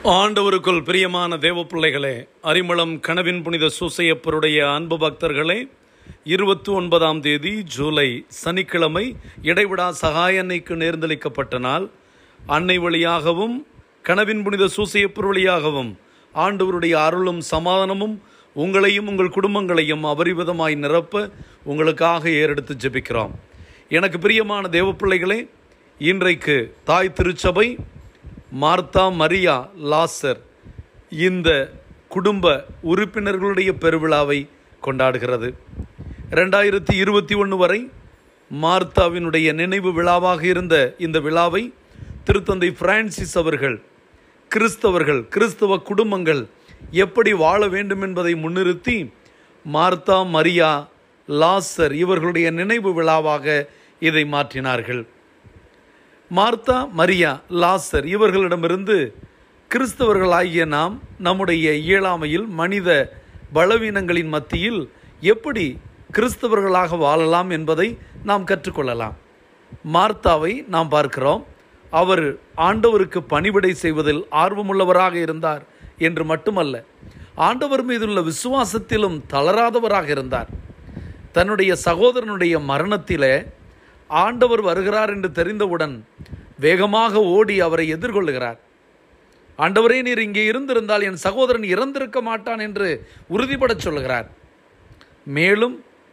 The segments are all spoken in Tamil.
ஆண்டவருக்குள் பிரியமான தேவ பிள்ளைகளே அரிமளம் கனவின் புனித சூசையப்பருடைய அன்பு பக்தர்களே இருபத்தி ஒன்பதாம் தேதி ஜூலை சனிக்கிழமை இடைவிடா சகாய அன்னைக்கு நேர்ந்தளிக்கப்பட்ட நாள் அன்னை வழியாகவும் கனவின் புனித சூசையப்பர் வழியாகவும் ஆண்டவருடைய அருளும் சமாதானமும் உங்களையும் உங்கள் குடும்பங்களையும் அபரிவிதமாய் நிரப்ப உங்களுக்காக ஏறெடுத்து ஜெபிக்கிறோம் எனக்கு பிரியமான தேவ பிள்ளைகளே இன்றைக்கு தாய் திருச்சபை மார்த்தா மரியா லாசர் இந்த குடும்ப உறுப்பினர்களுடைய பெருவிழாவை கொண்டாடுகிறது ரெண்டாயிரத்தி இருபத்தி ஒன்று வரை மார்த்தாவினுடைய நினைவு விழாவாக இருந்த இந்த விழாவை திருத்தந்தை பிரான்சிஸ் அவர்கள் கிறிஸ்தவர்கள் கிறிஸ்தவ குடும்பங்கள் எப்படி வாழ வேண்டும் என்பதை முன்னிறுத்தி மார்த்தா மரியா லாசர் இவர்களுடைய நினைவு விழாவாக இதை மாற்றினார்கள் மார்த்தா மரியா லாசர் இவர்களிடமிருந்து கிறிஸ்தவர்களாகிய நாம் நம்முடைய இயலாமையில் மனித பலவீனங்களின் மத்தியில் எப்படி கிறிஸ்தவர்களாக வாழலாம் என்பதை நாம் கற்றுக்கொள்ளலாம் மார்த்தாவை நாம் பார்க்கிறோம் அவர் ஆண்டவருக்கு பணிவிடை செய்வதில் ஆர்வமுள்ளவராக இருந்தார் என்று மட்டுமல்ல ஆண்டவர் மீதுள்ள விசுவாசத்திலும் தளராதவராக இருந்தார் தன்னுடைய சகோதரனுடைய மரணத்திலே ஆண்டவர் வருகிறார் என்று தெரிந்தவுடன் வேகமாக ஓடி அவரை எதிர்கொள்ளுகிறார் ஆண்டவரே நீர் இங்கே இருந்திருந்தால் என் சகோதரன் இறந்திருக்க மாட்டான் என்று உறுதிபடச் சொல்லுகிறார் மேலும்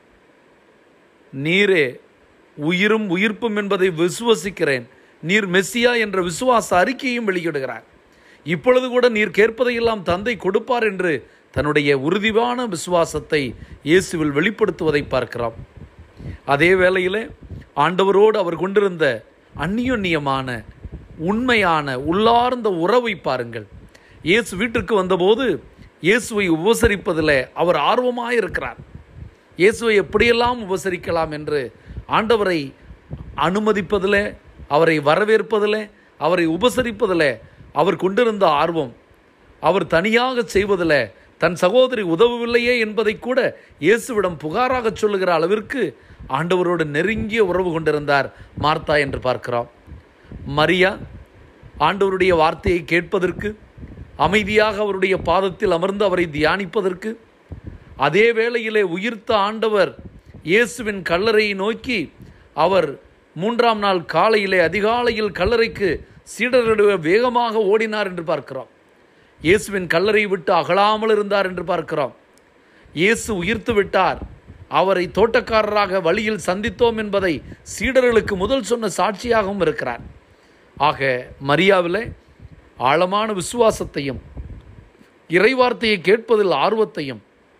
நீரே உயிரும் உயிர்ப்பும் என்பதை விசுவசிக்கிறேன் நீர் மெஸ்ஸியா என்ற விசுவாச அறிக்கையும் வெளியிடுகிறார் இப்பொழுது கூட நீர் கேட்பதையெல்லாம் தந்தை கொடுப்பார் என்று தன்னுடைய உறுதியான விசுவாசத்தை இயேசுவில் வெளிப்படுத்துவதை பார்க்கிறோம் அதே வேளையிலே ஆண்டவரோடு அவர் கொண்டிருந்த அந்நியோன்யமான உண்மையான உள்ளார்ந்த உறவை பாருங்கள் இயேசு வீட்டிற்கு வந்தபோது இயேசுவை உபசரிப்பதில் அவர் ஆர்வமாக இருக்கிறார் இயேசுவை எப்படியெல்லாம் உபசரிக்கலாம் என்று ஆண்டவரை அனுமதிப்பதில் அவரை வரவேற்பதில் அவரை உபசரிப்பதில் அவர் கொண்டிருந்த ஆர்வம் அவர் தனியாக செய்வதில் தன் சகோதரி உதவவில்லையே என்பதை கூட இயேசுவிடம் புகாராக சொல்லுகிற அளவிற்கு ஆண்டவரோடு நெருங்கிய உறவு கொண்டிருந்தார் மார்த்தா என்று பார்க்கிறோம் மரியா ஆண்டவருடைய வார்த்தையை கேட்பதற்கு அமைதியாக அவருடைய பாதத்தில் அமர்ந்து அவரை தியானிப்பதற்கு அதே வேளையிலே உயிர்த்த ஆண்டவர் இயேசுவின் கல்லறையை நோக்கி அவர் மூன்றாம் நாள் காலையிலே அதிகாலையில் கல்லறைக்கு சீடர்களுடைய வேகமாக ஓடினார் என்று பார்க்கிறோம் இயேசுவின் கல்லறை விட்டு அகலாமல் இருந்தார் என்று பார்க்கிறோம் இயேசு உயிர்த்து விட்டார் அவரை தோட்டக்காரராக வழியில் சந்தித்தோம் என்பதை சீடர்களுக்கு முதல் சொன்ன சாட்சியாகவும் இருக்கிறார் ஆக மரியாவில் ஆழமான விசுவாசத்தையும் இறைவார்த்தையை கேட்பதில் ஆர்வத்தையும்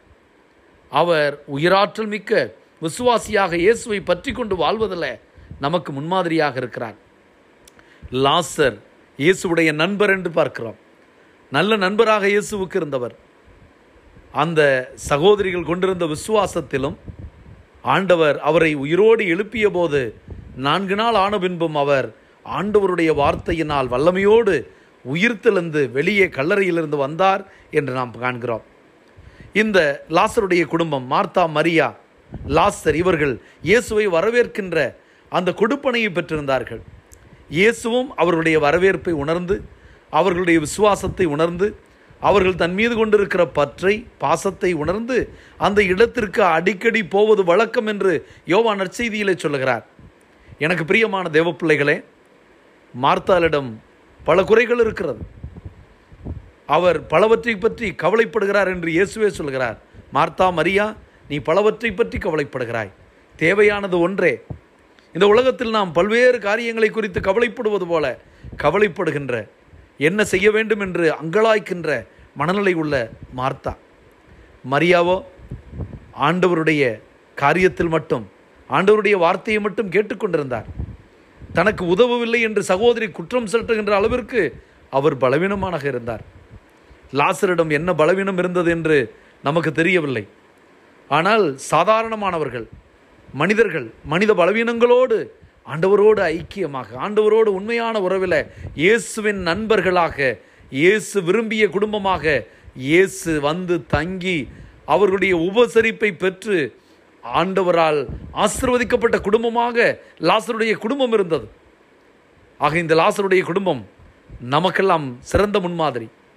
அவர் உயிராற்றல் மிக்க விசுவாசியாக இயேசுவை பற்றி கொண்டு வாழ்வதில் நமக்கு முன்மாதிரியாக இருக்கிறார் லாசர் இயேசுவுடைய நண்பர் என்று பார்க்கிறோம் நல்ல நண்பராக இயேசுவுக்கு இருந்தவர் அந்த சகோதரிகள் கொண்டிருந்த விசுவாசத்திலும் ஆண்டவர் அவரை உயிரோடு எழுப்பிய போது நான்கு நாள் ஆன பின்பும் அவர் ஆண்டவருடைய வார்த்தையினால் வல்லமையோடு உயிர்த்தெழுந்து வெளியே கல்லறையிலிருந்து வந்தார் என்று நாம் காண்கிறோம் இந்த லாசருடைய குடும்பம் மார்த்தா மரியா லாசர் இவர்கள் இயேசுவை வரவேற்கின்ற அந்த கொடுப்பனையை பெற்றிருந்தார்கள் இயேசுவும் அவர்களுடைய வரவேற்பை உணர்ந்து அவர்களுடைய விசுவாசத்தை உணர்ந்து அவர்கள் தன் மீது கொண்டிருக்கிற பற்றை பாசத்தை உணர்ந்து அந்த இடத்திற்கு அடிக்கடி போவது வழக்கம் என்று யோவா நற்செய்தியிலே சொல்லுகிறார் எனக்கு பிரியமான தேவ பிள்ளைகளே மார்த்தாளிடம் பல குறைகள் இருக்கிறது அவர் பலவற்றை பற்றி கவலைப்படுகிறார் என்று இயேசுவே சொல்கிறார் மார்த்தா மரியா நீ பலவற்றை பற்றி கவலைப்படுகிறாய் தேவையானது ஒன்றே இந்த உலகத்தில் நாம் பல்வேறு காரியங்களை குறித்து கவலைப்படுவது போல கவலைப்படுகின்ற என்ன செய்ய வேண்டும் என்று அங்கலாய்க்கின்ற மனநிலை உள்ள மார்த்தா மரியாவோ ஆண்டவருடைய காரியத்தில் மட்டும் ஆண்டவருடைய வார்த்தையை மட்டும் கேட்டுக்கொண்டிருந்தார் தனக்கு உதவவில்லை என்று சகோதரி குற்றம் செலுத்துகின்ற அளவிற்கு அவர் பலவீனமாக இருந்தார் லாசரிடம் என்ன பலவீனம் இருந்தது என்று நமக்கு தெரியவில்லை ஆனால் சாதாரணமானவர்கள் மனிதர்கள் மனித பலவீனங்களோடு ஆண்டவரோடு ஐக்கியமாக ஆண்டவரோடு உண்மையான உறவில் இயேசுவின் நண்பர்களாக இயேசு விரும்பிய குடும்பமாக இயேசு வந்து தங்கி அவர்களுடைய உபசரிப்பை பெற்று ஆண்டவரால் ஆசிர்வதிக்கப்பட்ட குடும்பமாக லாசருடைய குடும்பம் இருந்தது ஆக இந்த லாசருடைய குடும்பம் நமக்கெல்லாம் சிறந்த முன்மாதிரி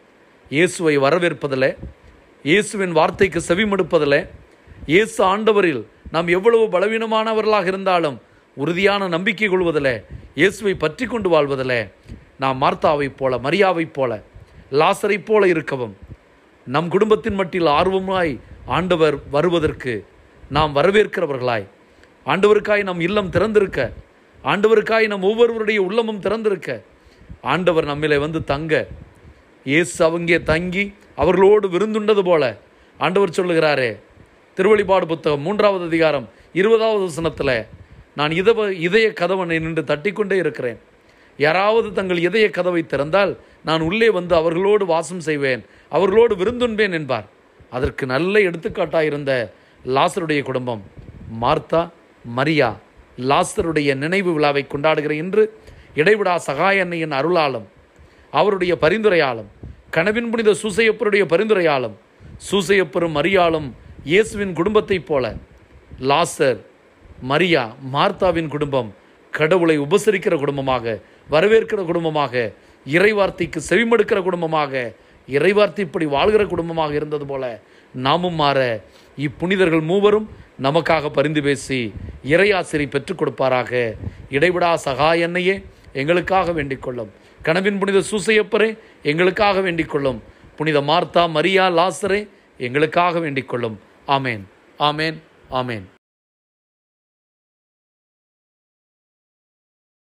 இயேசுவை வரவேற்பதில் இயேசுவின் வார்த்தைக்கு செவிமடுப்பதில் இயேசு ஆண்டவரில் நாம் எவ்வளவு பலவீனமானவர்களாக இருந்தாலும் உறுதியான நம்பிக்கை கொள்வதில் இயேசுவை பற்றி கொண்டு வாழ்வதில் நாம் மார்த்தாவைப் போல மரியாவைப் போல லாசரைப் போல இருக்கவும் நம் குடும்பத்தின் மட்டில் ஆர்வமாய் ஆண்டவர் வருவதற்கு நாம் வரவேற்கிறவர்களாய் ஆண்டவருக்காய் நம் இல்லம் திறந்திருக்க ஆண்டவருக்காய் நம் ஒவ்வொருவருடைய உள்ளமும் திறந்திருக்க ஆண்டவர் நம்மிலே வந்து தங்க இயேசு அங்கே தங்கி அவர்களோடு விருந்துண்டது போல ஆண்டவர் சொல்லுகிறாரே திருவழிபாடு புத்தகம் மூன்றாவது அதிகாரம் இருபதாவது வசனத்தில் நான் இதவ இதய கதவனை நின்று தட்டிக்கொண்டே இருக்கிறேன் யாராவது தங்கள் இதய கதவை திறந்தால் நான் உள்ளே வந்து அவர்களோடு வாசம் செய்வேன் அவர்களோடு விருந்துண்பேன் என்பார் அதற்கு நல்ல எடுத்துக்காட்டாயிருந்த லாசருடைய குடும்பம் மார்த்தா மரியா லாசருடைய நினைவு விழாவை கொண்டாடுகிற இன்று இடைவிடா சகாய அன்னையின் அருளாலும் அவருடைய பரிந்துரையாலும் கனவின் புனித சூசையப்பருடைய பரிந்துரையாலும் சூசையப்பரும் மரியாளும் இயேசுவின் குடும்பத்தைப் போல லாசர் மரியா மார்த்தாவின் குடும்பம் கடவுளை உபசரிக்கிற குடும்பமாக வரவேற்கிற குடும்பமாக இறைவார்த்தைக்கு செவிமடுக்கிற குடும்பமாக இறைவார்த்தைப்படி வாழ்கிற குடும்பமாக இருந்தது போல நாமும் மாற இப்புனிதர்கள் மூவரும் நமக்காக பரிந்து பேசி இறையாசிரி பெற்றுக் கொடுப்பாராக இடைவிடா சகாய அன்னையே எங்களுக்காக வேண்டிக் கொள்ளும் கனவின் புனித சூசையப்பரே எங்களுக்காக வேண்டிக் கொள்ளும் புனித மார்த்தா மரியா லாசரே எங்களுக்காக வேண்டிக் கொள்ளும் ஆமேன் ஆமேன் ஆமேன்